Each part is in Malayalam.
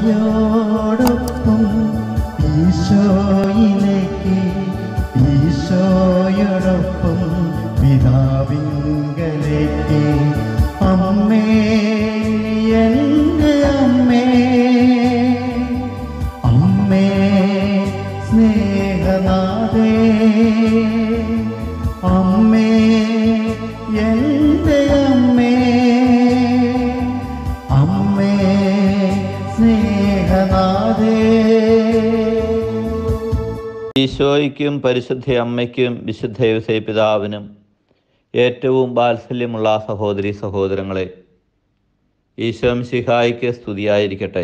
അമ്മയോടൊപ്പം ഈശോയിലേക്ക് ഈശോയോടൊപ്പം പിതാവിങ്കലേക്ക് അമ്മേ എൻ്റെ അമ്മേ അമ്മേ സ്നേഹനാഥേ അമ്മേ എൻ്റെ അമ്മേ അമ്മേ സ്നേഹനാഥേ ഈശോയ്ക്കും പരിശുദ്ധ അമ്മയ്ക്കും വിശുദ്ധ യോസേ പിതാവിനും ഏറ്റവും വാത്സല്യമുള്ള സഹോദരി സഹോദരങ്ങളെ ഈശോം ശിഹായിക്ക് സ്തുതിയായിരിക്കട്ടെ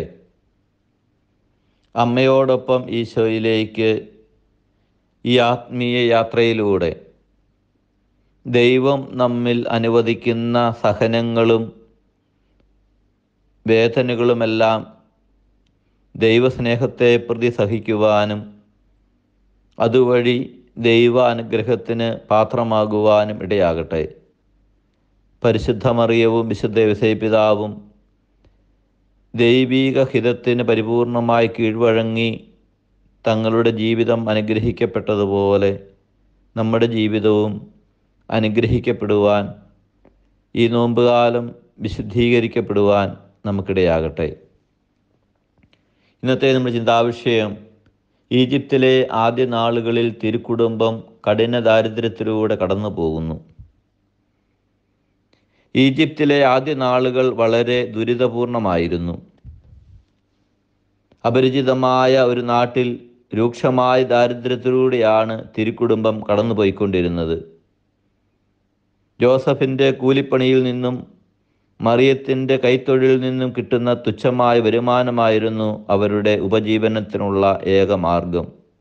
അമ്മയോടൊപ്പം ഈശോയിലേക്ക് ഈ ആത്മീയ യാത്രയിലൂടെ ദൈവം നമ്മിൽ അനുവദിക്കുന്ന സഹനങ്ങളും വേദനകളുമെല്ലാം ദൈവസ്നേഹത്തെ പ്രതി സഹിക്കുവാനും അതുവഴി ദൈവ അനുഗ്രഹത്തിന് പാത്രമാകുവാനും ഇടയാകട്ടെ പരിശുദ്ധമറിയവും വിശുദ്ധ വിസൈപിതാവും ദൈവീക ഹിതത്തിന് പരിപൂർണമായി കീഴ്വഴങ്ങി തങ്ങളുടെ ജീവിതം അനുഗ്രഹിക്കപ്പെട്ടതുപോലെ നമ്മുടെ ജീവിതവും അനുഗ്രഹിക്കപ്പെടുവാൻ ഈ നോമ്പുകാലം വിശുദ്ധീകരിക്കപ്പെടുവാൻ നമുക്കിടയാകട്ടെ ഇന്നത്തെ നമ്മുടെ ചിന്താവിഷയം ഈജിപ്തിലെ ആദ്യ നാളുകളിൽ തിരുക്കുടുംബം കഠിന ദാരിദ്ര്യത്തിലൂടെ കടന്നു പോകുന്നു ഈജിപ്തിലെ ആദ്യ നാളുകൾ വളരെ ദുരിതപൂർണമായിരുന്നു അപരിചിതമായ ഒരു നാട്ടിൽ രൂക്ഷമായ ദാരിദ്ര്യത്തിലൂടെയാണ് തിരുക്കുടുംബം കടന്നുപോയിക്കൊണ്ടിരുന്നത് ജോസഫിൻ്റെ കൂലിപ്പണിയിൽ നിന്നും മറിയത്തിൻ്റെ കൈത്തൊഴിലിൽ നിന്നും കിട്ടുന്ന തുച്ഛമായ വരുമാനമായിരുന്നു അവരുടെ ഉപജീവനത്തിനുള്ള ഏക മാർഗം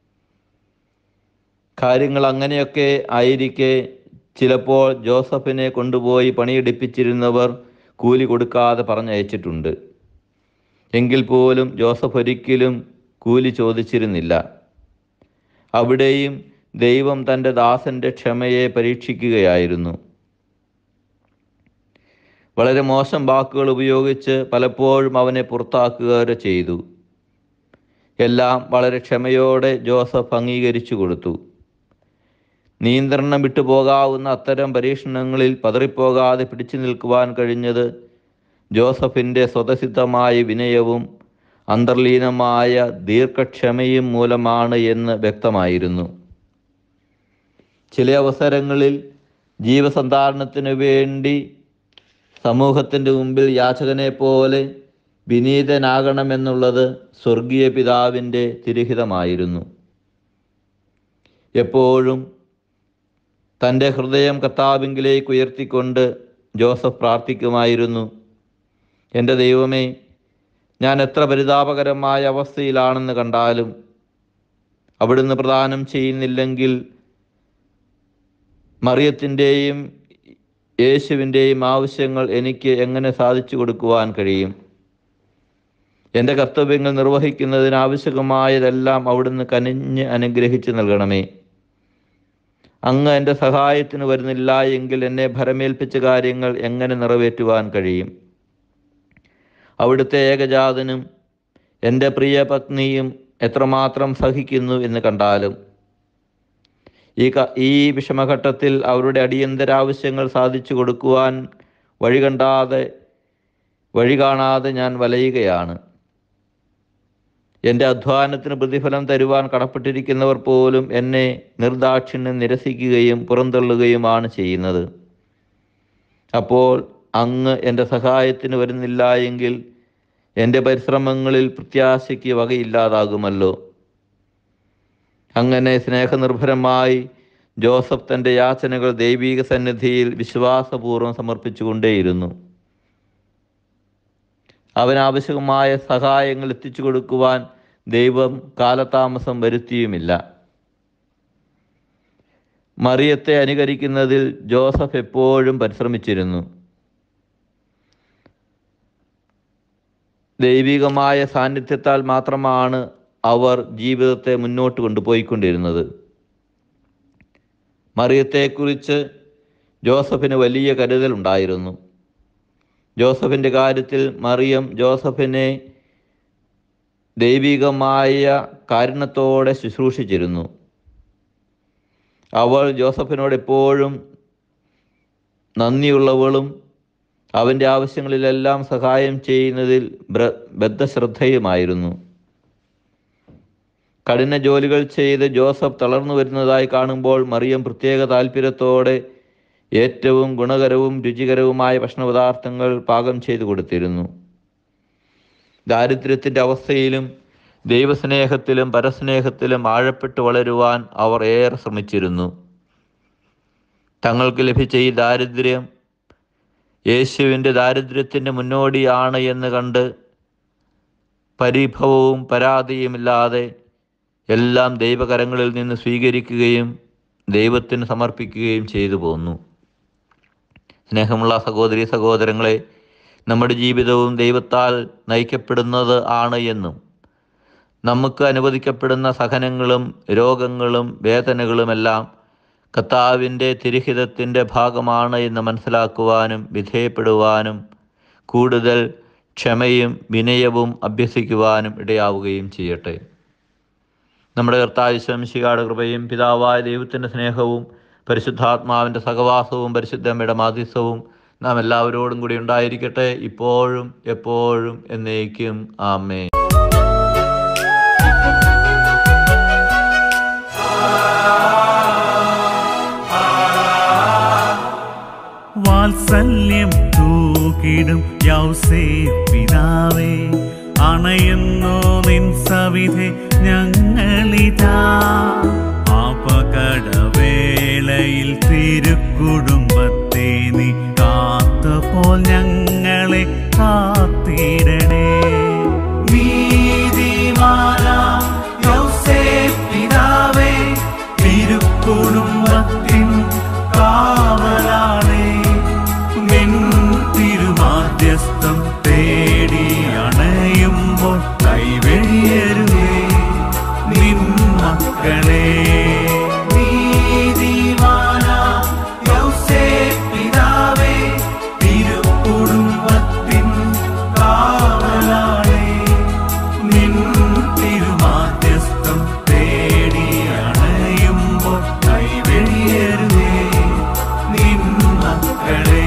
കാര്യങ്ങൾ അങ്ങനെയൊക്കെ ആയിരിക്കെ ചിലപ്പോൾ ജോസഫിനെ കൊണ്ടുപോയി പണിയെടുപ്പിച്ചിരുന്നവർ കൂലി കൊടുക്കാതെ പറഞ്ഞയച്ചിട്ടുണ്ട് എങ്കിൽ പോലും ജോസഫ് ഒരിക്കലും കൂലി ചോദിച്ചിരുന്നില്ല അവിടെയും ദൈവം തൻ്റെ ദാസൻ്റെ ക്ഷമയെ പരീക്ഷിക്കുകയായിരുന്നു വളരെ മോശം വാക്കുകൾ ഉപയോഗിച്ച് പലപ്പോഴും അവനെ പുറത്താക്കുക വരെ ചെയ്തു എല്ലാം വളരെ ക്ഷമയോടെ ജോസഫ് അംഗീകരിച്ചു കൊടുത്തു നിയന്ത്രണം വിട്ടുപോകാവുന്ന അത്തരം പരീക്ഷണങ്ങളിൽ പതറിപ്പോകാതെ പിടിച്ചു നിൽക്കുവാൻ കഴിഞ്ഞത് ജോസഫിൻ്റെ സ്വതസിദ്ധമായ വിനയവും അന്തർലീനമായ ദീർഘക്ഷമയും മൂലമാണ് എന്ന് വ്യക്തമായിരുന്നു ചില അവസരങ്ങളിൽ ജീവസന്ധാരണത്തിനു വേണ്ടി സമൂഹത്തിൻ്റെ മുമ്പിൽ യാചകനെ പോലെ വിനീതനാകണമെന്നുള്ളത് സ്വർഗീയ പിതാവിൻ്റെ തിരുഹിതമായിരുന്നു എപ്പോഴും തൻ്റെ ഹൃദയം കർത്താവിങ്കിലേക്ക് ഉയർത്തിക്കൊണ്ട് ജോസഫ് പ്രാർത്ഥിക്കുമായിരുന്നു എൻ്റെ ദൈവമേ ഞാൻ എത്ര പരിതാപകരമായ അവസ്ഥയിലാണെന്ന് കണ്ടാലും അവിടുന്ന് പ്രദാനം ചെയ്യുന്നില്ലെങ്കിൽ മറിയത്തിൻ്റെയും യേശുവിൻ്റെയും ആവശ്യങ്ങൾ എനിക്ക് എങ്ങനെ സാധിച്ചു കൊടുക്കുവാൻ കഴിയും എൻ്റെ കർത്തവ്യങ്ങൾ നിർവഹിക്കുന്നതിന് ആവശ്യമായതെല്ലാം അവിടുന്ന് കനിഞ്ഞ് അനുഗ്രഹിച്ച് നൽകണമേ അങ്ങ് എൻ്റെ സഹായത്തിന് വരുന്നില്ല എങ്കിൽ എന്നെ ഭരമേൽപ്പിച്ച കാര്യങ്ങൾ എങ്ങനെ നിറവേറ്റുവാൻ കഴിയും അവിടുത്തെ ഏകജാതനും എൻ്റെ പ്രിയ പത്നിയും എത്രമാത്രം സഹിക്കുന്നു എന്ന് കണ്ടാലും ഈ ക ഈ വിഷമഘട്ടത്തിൽ അവരുടെ അടിയന്തരാവശ്യങ്ങൾ സാധിച്ചു കൊടുക്കുവാൻ വഴി കണ്ടാതെ വഴി കാണാതെ ഞാൻ വലയുകയാണ് എൻ്റെ അധ്വാനത്തിന് പ്രതിഫലം തരുവാൻ കടപ്പെട്ടിരിക്കുന്നവർ പോലും എന്നെ നിർദാക്ഷിണ്യം നിരസിക്കുകയും പുറന്തള്ളുകയുമാണ് ചെയ്യുന്നത് അപ്പോൾ അങ്ങ് എൻ്റെ സഹായത്തിന് വരുന്നില്ല എങ്കിൽ എൻ്റെ പരിശ്രമങ്ങളിൽ പ്രത്യാശയ്ക്ക് വകയില്ലാതാകുമല്ലോ അങ്ങനെ സ്നേഹനിർഭരമായി ജോസഫ് തൻ്റെ യാചനകൾ ദൈവീക സന്നിധിയിൽ വിശ്വാസപൂർവ്വം സമർപ്പിച്ചുകൊണ്ടേയിരുന്നു അവനാവശ്യമായ സഹായങ്ങൾ എത്തിച്ചു കൊടുക്കുവാൻ ദൈവം കാലതാമസം വരുത്തിയുമില്ല മറിയത്തെ അനുകരിക്കുന്നതിൽ ജോസഫ് എപ്പോഴും പരിശ്രമിച്ചിരുന്നു ദൈവികമായ സാന്നിധ്യത്താൽ മാത്രമാണ് അവർ ജീവിതത്തെ മുന്നോട്ട് കൊണ്ടുപോയിക്കൊണ്ടിരുന്നത് മറിയത്തെക്കുറിച്ച് ജോസഫിന് വലിയ കരുതലുണ്ടായിരുന്നു ജോസഫിൻ്റെ കാര്യത്തിൽ മറിയം ജോസഫിനെ ദൈവികമായ കാരുണ്യത്തോടെ ശുശ്രൂഷിച്ചിരുന്നു അവൾ ജോസഫിനോട് എപ്പോഴും നന്ദിയുള്ളവളും അവൻ്റെ ആവശ്യങ്ങളിലെല്ലാം സഹായം ചെയ്യുന്നതിൽ ബ്ര- ബദ്ധശ്രദ്ധയുമായിരുന്നു കഠിന ജോലികൾ ചെയ്ത് ജോസഫ് തളർന്നു വരുന്നതായി കാണുമ്പോൾ മറിയം പ്രത്യേക താല്പര്യത്തോടെ ഏറ്റവും ഗുണകരവും രുചികരവുമായ ഭക്ഷണപദാർത്ഥങ്ങൾ പാകം ചെയ്തു കൊടുത്തിരുന്നു ദാരിദ്ര്യത്തിൻ്റെ അവസ്ഥയിലും ദൈവസ്നേഹത്തിലും പരസ്നേഹത്തിലും ആഴപ്പെട്ട് വളരുവാൻ അവർ ഏറെ ശ്രമിച്ചിരുന്നു തങ്ങൾക്ക് ലഭിച്ച ഈ ദാരിദ്ര്യം യേശുവിൻ്റെ ദാരിദ്ര്യത്തിൻ്റെ മുന്നോടിയാണ് എന്ന് കണ്ട് പരിഭവവും പരാതിയുമില്ലാതെ എല്ലാം ദൈവകരങ്ങളിൽ നിന്ന് സ്വീകരിക്കുകയും ദൈവത്തിന് സമർപ്പിക്കുകയും ചെയ്തു പോന്നു സ്നേഹമുള്ള സഹോദരി സഹോദരങ്ങളെ നമ്മുടെ ജീവിതവും ദൈവത്താൽ നയിക്കപ്പെടുന്നത് ആണ് എന്നും നമുക്ക് അനുവദിക്കപ്പെടുന്ന സഹനങ്ങളും രോഗങ്ങളും വേദനകളുമെല്ലാം കർത്താവിൻ്റെ തിരുഹിതത്തിൻ്റെ ഭാഗമാണ് എന്ന് മനസ്സിലാക്കുവാനും വിധേയപ്പെടുവാനും കൂടുതൽ ക്ഷമയും വിനയവും അഭ്യസിക്കുവാനും ഇടയാവുകയും ചെയ്യട്ടെ നമ്മുടെ കർത്താവ് ശംശികാട് കൃപയും പിതാവായ ദൈവത്തിൻ്റെ സ്നേഹവും പരിശുദ്ധാത്മാവിൻ്റെ സഹവാസവും പരിശുദ്ധമ്മയുടെ മാധ്യസ്ഥവും നാം എല്ലാവരോടും കൂടി ഉണ്ടായിരിക്കട്ടെ ഇപ്പോഴും എപ്പോഴും എന്നേക്കും ആമേ വാത്സല്യം തൂക്കിടും യൗസേ പിതാവേ അണയുന്നു നിൻ സവിധെ ഞങ്ങളിതാ അപകടവേളയിൽ തിരുക്കുടുംബത്തെ നീ കാത്തപ്പോൾ ഞങ്ങളെ കാത്തിടണേ നീതിമാനാം യൗസേപ്പ് പിതാവേ തിരുക്കുടുംബത്തിൻ കാവലാളേ നിൻ തിരുമാധ്യസ്ഥം തേടി അണയുമ്പോൾ കൈവെളിയരുതേ നിൻ മക്കളെ നീതിമാനാം യൗസേപ്പ് പിതാവേ തിരുക്കുടുംബത്തിൻ കാവലാളേ നിൻ തിരുമാധ്യസ്ഥം തേടി അണയുമ്പോൾ കൈവെളിയരുതേ നിൻ മക്കളെ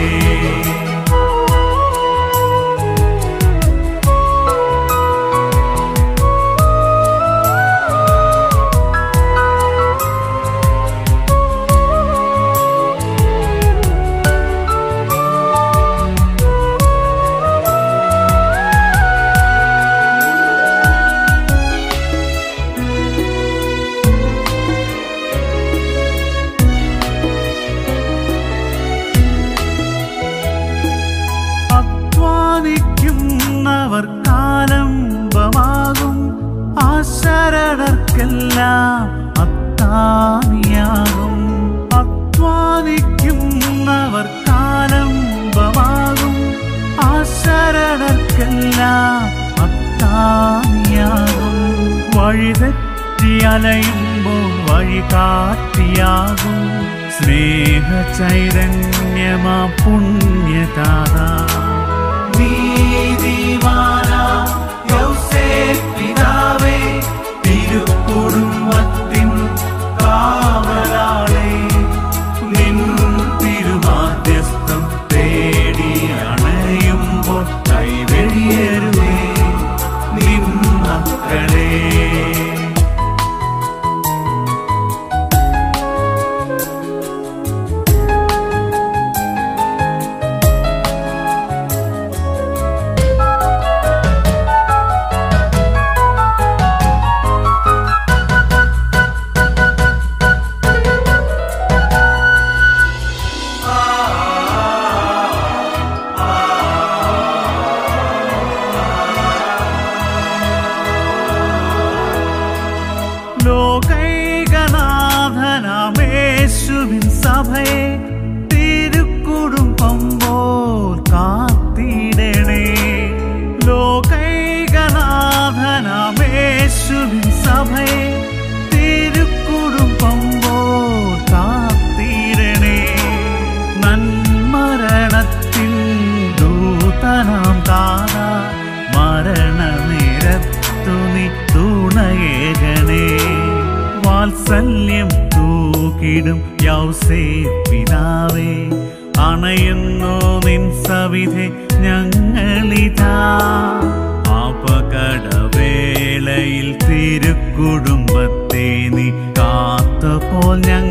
അധ്വാനിക്കുന്നവർ കാലംബമാകും ആശരണർക്കെല്ലാം അത്താനിയാകും അധ്വാനിക്കുന്നവർ കാലംബമാകും ആശരണർക്കെല്ലാം അത്താനിയാകും വഴിതെറ്റി അലയുമ്പോൾ വഴി കാട്ടിയാകും സ്നേഹചൈതന്യമാ പുണ്യതാതാ നീതിമാനാം യൗസേപ്പ് പിതാവേ, തിരുക്കുടുംബത്തിൻ കാവലാളേ, നിൻ തിരുമാധ്യസ്ഥം തേടി അണയുമ്പോൾ കൈവെളിയരുതേ നിൻ മക്കളെ തേടിയിടും യൗസേ പിതാവേ അണയുന്നു നിൻ സവിധെ ഞങ്ങളിതാ അപകടവേളയിൽ തിരുക്കുടുംബത്തെ നീ കാത്തപ്പോൾ ഞങ്ങൾ